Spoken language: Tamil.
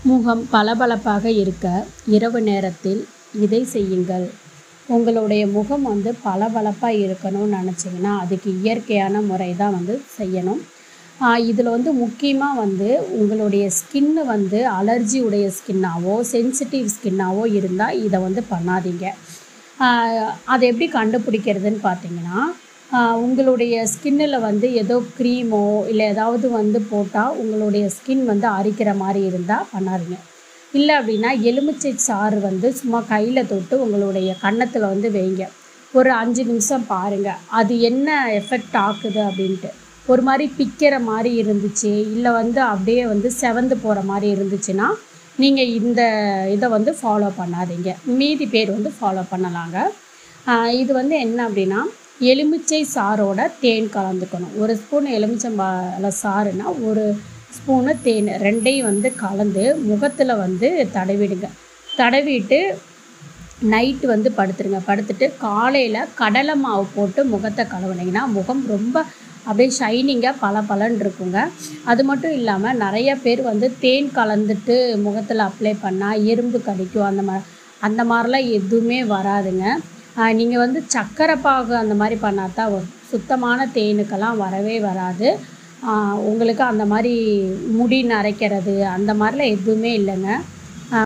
முகம் பளபளப்பாக இருக்க இரவு நேரத்தில் இதை செய்யுங்கள் உங்களுடைய முகம் வந்து பளபளப்பாக இருக்கணும்னு நினச்சிங்கன்னா அதுக்கு இயற்கையான முறை தான் வந்து செய்யணும் இதில் வந்து முக்கியமாக வந்து உங்களுடைய ஸ்கின்னு வந்து அலர்ஜி உடைய ஸ்கின்னாவோ சென்சிட்டிவ் ஸ்கின்னாவோ இருந்தால் இதை வந்து பண்ணாதீங்க ஆஹ் அதை எப்படி கண்டுபிடிக்கிறதுன்னு பார்த்தீங்கன்னா ஆஹ் உங்களுடைய ஸ்கின்னில் வந்து ஏதோ க்ரீமோ இல்லை ஏதாவது வந்து போட்டால் உங்களுடைய ஸ்கின் வந்து அரிக்கிற மாதிரி இருந்தால் பண்ணாதீங்க இல்லை அப்படின்னா எலுமிச்சை சாறு வந்து சும்மா கையில் தொட்டு உங்களுடைய கன்னத்தில் வந்து வைங்க ஒரு அஞ்சு நிமிஷம் பாருங்கள் அது என்ன எஃபெக்ட் ஆக்குது அப்படின்ட்டு ஒரு மாதிரி பிக்கிற மாதிரி இருந்துச்சு இல்லை வந்து அப்படியே வந்து செவந்து போகிற மாதிரி இருந்துச்சுன்னா நீங்கள் இந்த இதை வந்து ஃபாலோ பண்ணாதீங்க மீதி பேர் வந்து ஃபாலோ பண்ணலாங்க ஆஹ் இது வந்து என்ன அப்படின்னா எலுமிச்சை சாரோட தேன் கலந்துக்கணும் ஒரு ஸ்பூன் எலுமிச்சம்பழ சாறுனா ஒரு ஸ்பூனு தேன் ரெண்டையும் வந்து கலந்து முகத்தில் வந்து தடவிடுங்க தடவிட்டு நைட்டு வந்து படுத்துருங்க படுத்துட்டு காலையில் கடலை மாவு போட்டு முகத்தை கழுவுனீங்கன்னா முகம் ரொம்ப அப்படியே ஷைனிங்காக பல பலன்னு இருக்குங்க அது மட்டும் இல்லாமல் நிறைய பேர் வந்து தேன் கலந்துட்டு முகத்தில் அப்ளை பண்ணால் எறும்பு கடிக்கும் அந்த மாதிரி அந்த மாதிரிலாம் எதுவுமே வராதுங்க நீங்கள் வந்து சக்கரை பாகு அந்த மாதிரி பண்ணால் தான் வரும். சுத்தமான தேனுக்கெல்லாம் வரவே வராது ஆஹ் உங்களுக்கு அந்த மாதிரி முடி நரைக்கிறது அந்த மாதிரிலாம் எதுவுமே இல்லைங்க